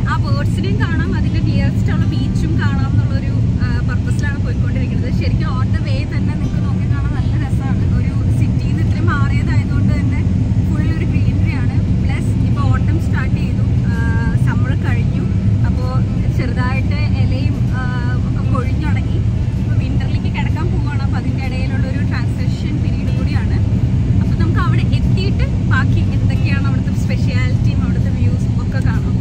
ആ ബേർഡ്സിനെയും കാണാം അതിന്റെ നിയറസ്റ്റ് ഉള്ള ബീച്ചും കാണാം എന്നുള്ളൊരു പർപ്പസിലാണ് പോയിക്കൊണ്ടിരിക്കുന്നത് ശരിക്കും ഓൺ ദ വേ തന്നെ നിങ്ങൾക്ക് നോക്കി കാണാൻ നല്ല രസമാണ് ഒരു സിറ്റിയിൽ നിന്ന് ഇത്രയും മാറിയതായതുകൊണ്ട് തന്നെ ഫുൾ ഒരു ഗ്രീനറി ആണ് പ്ലസ് ഇപ്പോൾ ഓട്ടം സ്റ്റാർട്ട് ചെയ്തു സമ്മർ കഴിഞ്ഞു അപ്പോൾ ചെറുതായിട്ട് ഇലയും ആ, ഒക്കെ കൊഴിഞ്ഞു തുടങ്ങി അപ്പോൾ വിന്ററിലേക്ക് കിടക്കാൻ പോവുകയാണ് അപ്പോൾ അതിൻ്റെ ഇടയിലുള്ള ഒരു ട്രാൻസാക്ഷൻ പീരീഡ് കൂടിയാണ് അപ്പോൾ നമുക്ക് അവിടെ എത്തിയിട്ട് ബാക്കി എന്തൊക്കെയാണ് അവിടുത്തെ സ്പെഷ്യാലിറ്റിയും അവിടുത്തെ വ്യൂസും ഒക്കെ കാണാം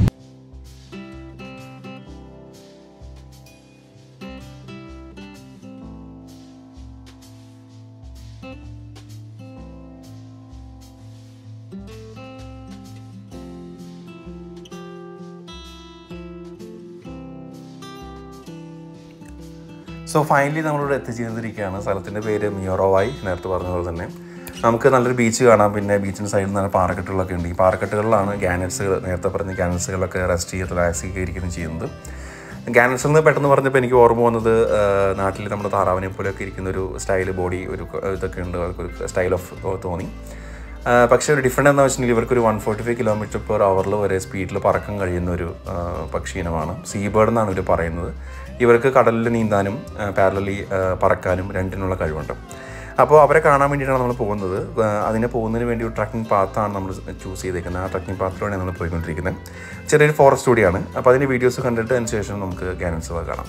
സോ ഫൈനലി നമ്മളിവിടെ എത്തിച്ചേർന്നിരിക്കുകയാണ് സ്ഥലത്തിൻ്റെ പേര് മിയോറോവായി നേരത്തെ പറഞ്ഞ പോലെ തന്നെ നമുക്ക് നല്ലൊരു ബീച്ച് കാണാം പിന്നെ ബീച്ചിൻ്റെ സൈഡിൽ നല്ല പാറക്കെട്ടുകളൊക്കെ ഉണ്ട് ഈ പാറക്കെട്ടുകളിലാണ് ഗാനറ്റ്സുകൾ നേരത്തെ പറഞ്ഞ ഗാനറ്റ്സുകളൊക്കെ റെസ്റ്റ് ചെയ്ത് റിലാക്സ് ഇരിക്കുന്നത് ചെയ്യുന്നത് ഗാനറ്റ്സ് എന്ന് പെട്ടെന്ന് പറഞ്ഞപ്പോൾ എനിക്ക് ഓർമ്മ വന്നത് നാട്ടിൽ നമ്മുടെ താറാവിനെ പോലെയൊക്കെ ഇരിക്കുന്ന ഒരു സ്റ്റൈൽ ബോഡി ഒരു ഇതൊക്കെ ഉണ്ട് അവർക്കൊരു സ്റ്റൈൽ ഓഫ് തോന്നി ആ, പക്ഷേ ഒരു ഡിഫറെൻ്റ് എന്താ വെച്ചിട്ടുണ്ടെങ്കിൽ ഇവർക്കൊരു one forty five kilometre per അവറിൽ വരെ സ്പീഡിൽ പറക്കാൻ കഴിയുന്ന ഒരു ആ, പക്ഷി ഇനമാണ് സീ ബേർഡ് എന്നാണ് ഇവർ പറയുന്നത് ഇവർക്ക് കടലിൽ നീന്താനും പാരലി പറക്കാനും രണ്ടിനുള്ള കഴിവുണ്ട് അപ്പോൾ അവരെ കാണാൻ വേണ്ടിയിട്ടാണ് നമ്മൾ പോകുന്നത് ആ, അതിനെ പോകുന്നതിന് വേണ്ടി ഒരു ട്രക്കിംഗ് പാത്താണ് നമ്മൾ ചൂസ് ചെയ്തേക്കുന്നത് ആ ട്രക്കിംഗ് പാത്തിലൂടെ നമ്മൾ പോയിക്കൊണ്ടിരിക്കുന്നത് ചെറിയൊരു ഫോറസ്റ്റ് കൂടിയാണ് അപ്പോൾ അതിൻ്റെ വീഡിയോസ് കണ്ടിട്ട് അതിന് ശേഷം നമുക്ക് ഗാനൻസ് കാണാം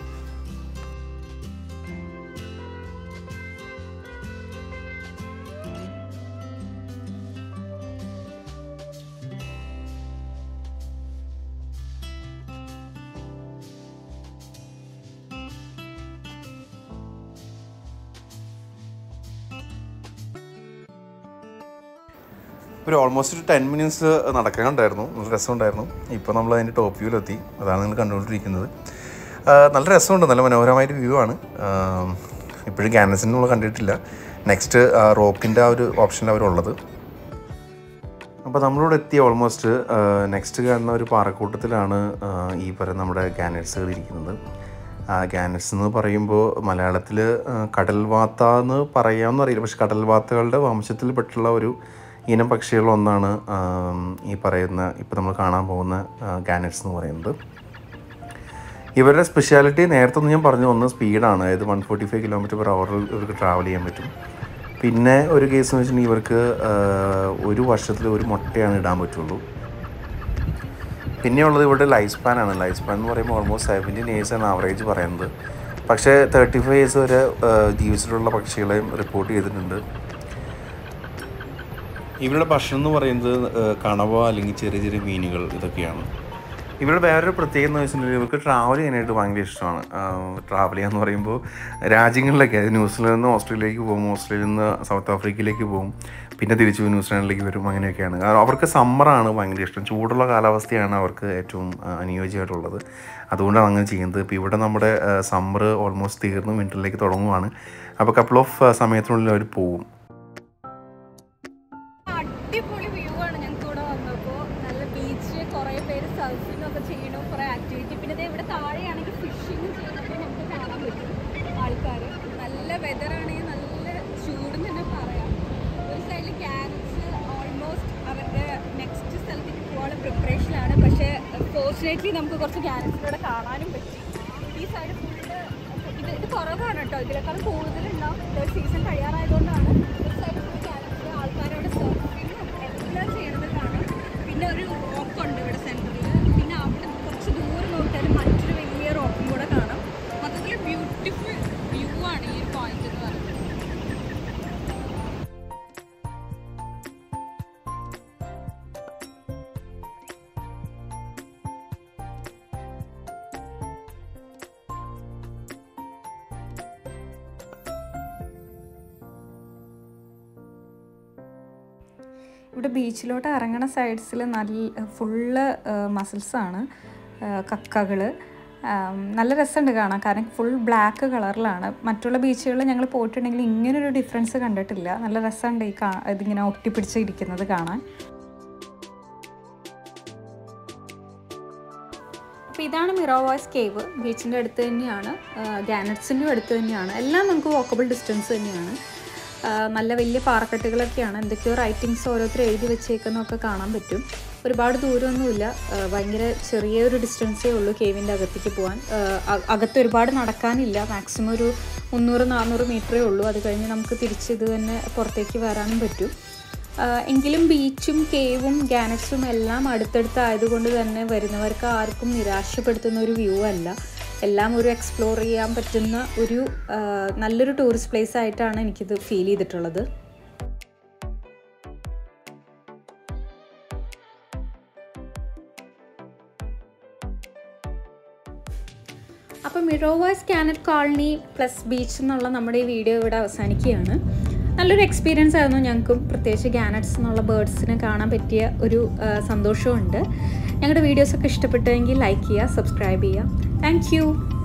ഒരു ഓൾമോസ്റ്റ് ഒരു ടെൻ മിനിറ്റ്സ് നടക്കാനുണ്ടായിരുന്നു നല്ല രസമുണ്ടായിരുന്നു ഇപ്പോൾ നമ്മൾ അതിൻ്റെ ടോപ്പ് വ്യൂവിലെത്തി അതാണ് നിങ്ങൾ കണ്ടുകൊണ്ടിരിക്കുന്നത് ആ, നല്ല രസമുണ്ട് നല്ല മനോഹരമായൊരു വ്യൂ ആണ് ഇപ്പോഴും ക്യാൻവസിന് നമ്മൾ കണ്ടിട്ടില്ല നെക്സ്റ്റ് റോക്കിൻ്റെ ആ ഒരു ഓപ്ഷനിൽ അവരുള്ളത് അപ്പോൾ നമ്മളിവിടെ എത്തി ഓൾമോസ്റ്റ് നെക്സ്റ്റ് കാണുന്ന ഒരു പാറക്കൂട്ടത്തിലാണ് ആ, ഈ പറയുന്ന നമ്മുടെ ഗാനറ്റ്സുകൾ ഇരിക്കുന്നത് ഗാനറ്റ്സ് എന്ന് പറയുമ്പോൾ മലയാളത്തിൽ കടൽവാത്ത എന്ന് പറയാമെന്ന് അറിയില്ല പക്ഷെ കടൽവാത്തകളുടെ വംശത്തിൽപ്പെട്ടുള്ള ഒരു ഇനം പക്ഷികളൊന്നാണ് ആം, ഈ പറയുന്ന ഇപ്പോൾ നമ്മൾ കാണാൻ പോകുന്ന ഗാനറ്റ്സ് എന്ന് പറയുന്നത് ഇവരുടെ സ്പെഷ്യാലിറ്റി നേരത്തെ ഒന്ന് ഞാൻ പറഞ്ഞു ഒന്ന് സ്പീഡാണ് അതായത് one forty five kilometre per അവറിൽ ഇവർക്ക് ട്രാവൽ ചെയ്യാൻ പറ്റും പിന്നെ ഒരു കേസ് എന്ന് വെച്ചിട്ടുണ്ടെങ്കിൽ ഇവർക്ക് ആ, ഒരു വർഷത്തിൽ ഒരു മുട്ടയാണ് ഇടാൻ പറ്റുള്ളൂ പിന്നെയുള്ളത് ഇവിടെ ലൈഫ് സ്പാൻ ആണ് ലൈഫ് സ്പാൻ എന്ന് പറയുമ്പോൾ ഓൾമോസ്റ്റ് സെവൻറ്റീൻ ഇയേഴ്സ് ആണ് ആവറേജ് പറയുന്നത് പക്ഷേ തേർട്ടി ഫൈവ് ഇയേഴ്സ് വരെ ആ, ജീവിച്ചിട്ടുള്ള പക്ഷികളെയും റിപ്പോർട്ട് ചെയ്തിട്ടുണ്ട് ഇവരുടെ ഭക്ഷണം എന്ന് പറയുന്നത് ആ, കണവ അല്ലെങ്കിൽ ചെറിയ ചെറിയ മീനുകൾ ഇതൊക്കെയാണ് ഇവരുടെ വേറൊരു പ്രത്യേകത എന്ന് വെച്ചിട്ടുണ്ടെങ്കിൽ ഇവർക്ക് ട്രാവൽ ചെയ്യാനായിട്ട് ഭയങ്കര ഇഷ്ടമാണ് ട്രാവൽ ചെയ്യാന്ന് പറയുമ്പോൾ രാജ്യങ്ങളിലൊക്കെ അതായത് ന്യൂസിലൻഡിൽ നിന്ന് ഓസ്ട്രേലിയയിലേക്ക് പോകും ഓസ്ട്രേലിയയിൽ നിന്ന് സൗത്ത് ആഫ്രിക്കയിലേക്ക് പോകും പിന്നെ തിരിച്ച് ന്യൂസിലാൻഡിലേക്ക് വരും അങ്ങനെയൊക്കെയാണ് കാരണം അവർക്ക് സമ്മറാണ് ഭയങ്കര ഇഷ്ടം ചൂടുള്ള കാലാവസ്ഥയാണ് അവർക്ക് ഏറ്റവും ആ, അനുയോജ്യമായിട്ടുള്ളത് അതുകൊണ്ടാണ് അങ്ങനെ ചെയ്യുന്നത് ഇപ്പോൾ ഇവിടെ നമ്മുടെ സമ്മർ ഓൾമോസ്റ്റ് തീർന്നു വിൻ്ററിലേക്ക് തുടങ്ങുവാണ് അപ്പോൾ കപ്പിൾ ഓഫ് സമയത്തിനുള്ളിൽ അവർ പോവും അടിപൊളി വ്യൂ ആണ് ഞങ്ങൾക്ക് ഇവിടെ വന്നപ്പോൾ നല്ല ബീച്ച് കുറേ പേര് സർഫിംഗ് ഒക്കെ ചെയ്യണം കുറേ ആക്ടിവിറ്റി പിന്നെ ദേ ഇവിടെ താഴെയാണെങ്കിൽ ഫിഷിംഗ് ചെയ്യുന്നപ്പോൾ നമുക്ക് കാണാൻ പറ്റും ആൾക്കാർ നല്ല വെതറാണെങ്കിൽ നല്ല ചൂടെന്ന് തന്നെ പറയാം ഒരു സൈഡിൽ ക്യാരറ്റ്സ് ഓൾമോസ്റ്റ് അവരുടെ നെക്സ്റ്റ് സ്ഥലത്തേക്ക് പോകാനുള്ള പ്രിപ്പറേഷനാണ് പക്ഷേ ഫോർച്ചുനേറ്റ്ലി നമുക്ക് കുറച്ച് ക്യാരറ്റ്സിലൂടെ കാണാനും പറ്റി ഈ സൈഡ് ഫുള്ള് ഇത് ഇത് കുറവാണ് കേട്ടോ ഇതിനേക്കാളും കൂടുതലുണ്ടാവും ഇത് സീസൺ കഴിയാറായതുകൊണ്ടാണ് ഒരു സൈഡ് ഫുൾ ക്യാരറ്റ്സ് ആൾക്കാരവിടെ സർഫിങ്ങും എല്ലാം ചെയ്യണത് കാണാം പിന്നെ ഒരു റോക്ക് ഉണ്ട് ഇവിടെ സെൻറ്ററിൽ പിന്നെ അവിടെ കുറച്ച് ദൂരം നോക്കിയാൽ മറ്റൊരു വലിയ റോക്കും കൂടെ കാണാം മൊത്തത്തിൽ ബ്യൂട്ടിഫുൾ വ്യൂ ആണ് ഈ ഒരു പോയിന്റ് എന്ന് പറയുന്നത് ഇവിടെ ബീച്ചിലോട്ട് ഇറങ്ങണ സൈഡ്സിൽ നല്ല ഫുള്ള് മസിൽസാണ് കക്കകൾ നല്ല രസമുണ്ട് കാണാൻ കാരണം ഫുൾ ബ്ലാക്ക് കളറിലാണ് മറ്റുള്ള ബീച്ചുകളിൽ ഞങ്ങൾ പോയിട്ടുണ്ടെങ്കിൽ ഇങ്ങനൊരു ഡിഫറൻസ് കണ്ടിട്ടില്ല നല്ല രസമുണ്ട് ഈ കാ ഇതിങ്ങനെ ഒട്ടിപ്പിടിച്ച് ഇരിക്കുന്നത് കാണാൻ അപ്പോൾ ഇതാണ് മിറോവോയ്സ് കേവ് ബീച്ചിൻ്റെ അടുത്ത് തന്നെയാണ് ഗാനറ്റ്സിൻ്റെ അടുത്ത് തന്നെയാണ് എല്ലാം നമുക്ക് വാക്കബിൾ ഡിസ്റ്റൻസ് തന്നെയാണ് ആ, നല്ല വലിയ പാറക്കെട്ടുകളൊക്കെയാണ് എന്തൊക്കെയോ റൈറ്റിങ്സ് ഓരോരുത്തർ എഴുതി വെച്ചേക്കുന്നതൊക്കെ കാണാൻ പറ്റും ഒരുപാട് ദൂരമൊന്നുമില്ല ആ, ഭയങ്കര ചെറിയൊരു ഡിസ്റ്റൻസേ ഉള്ളൂ കേവിൻ്റെ അകത്തേക്ക് പോകാൻ ആ, അ- അകത്ത് ഒരുപാട് നടക്കാനില്ല മാക്സിമം ഒരു മുന്നൂറ് നാനൂറ് മീറ്ററേ ഉള്ളൂ അത് കഴിഞ്ഞ് നമുക്ക് തിരിച്ച് ഇത് തന്നെ പുറത്തേക്ക് വരാനും പറ്റും ആ, എങ്കിലും ബീച്ചും കേവും ഗാനക്സും എല്ലാം അടുത്തടുത്തായതുകൊണ്ട് തന്നെ വരുന്നവർക്ക് ആർക്കും നിരാശപ്പെടുത്തുന്ന ഒരു വ്യൂ അല്ല എല്ലാം ഒരു എക്സ്പ്ലോർ ചെയ്യാൻ പറ്റുന്ന ഒരു ആ, നല്ലൊരു ടൂറിസ്റ്റ് പ്ലേസ് ആയിട്ടാണ് എനിക്കിത് ഫീൽ ചെയ്തിട്ടുള്ളത് അപ്പോൾ മിറോവാസ് കാനറ്റ് കോളനി പ്ലസ് ബീച്ച് എന്നുള്ള നമ്മുടെ ഈ വീഡിയോ ഇവിടെ അവസാനിക്കുകയാണ് നല്ലൊരു എക്സ്പീരിയൻസ് ആയിരുന്നു ഞങ്ങൾക്കും പ്രത്യേകിച്ച് ഗാനറ്റ്സ് എന്നുള്ള ബേർഡ്സിനെ കാണാൻ പറ്റിയ ഒരു ആ, സന്തോഷമുണ്ട് ഞങ്ങളുടെ വീഡിയോസൊക്കെ ഇഷ്ടപ്പെട്ടെങ്കിൽ ലൈക്ക് ചെയ്യുക സബ്സ്ക്രൈബ് ചെയ്യുക താങ്ക്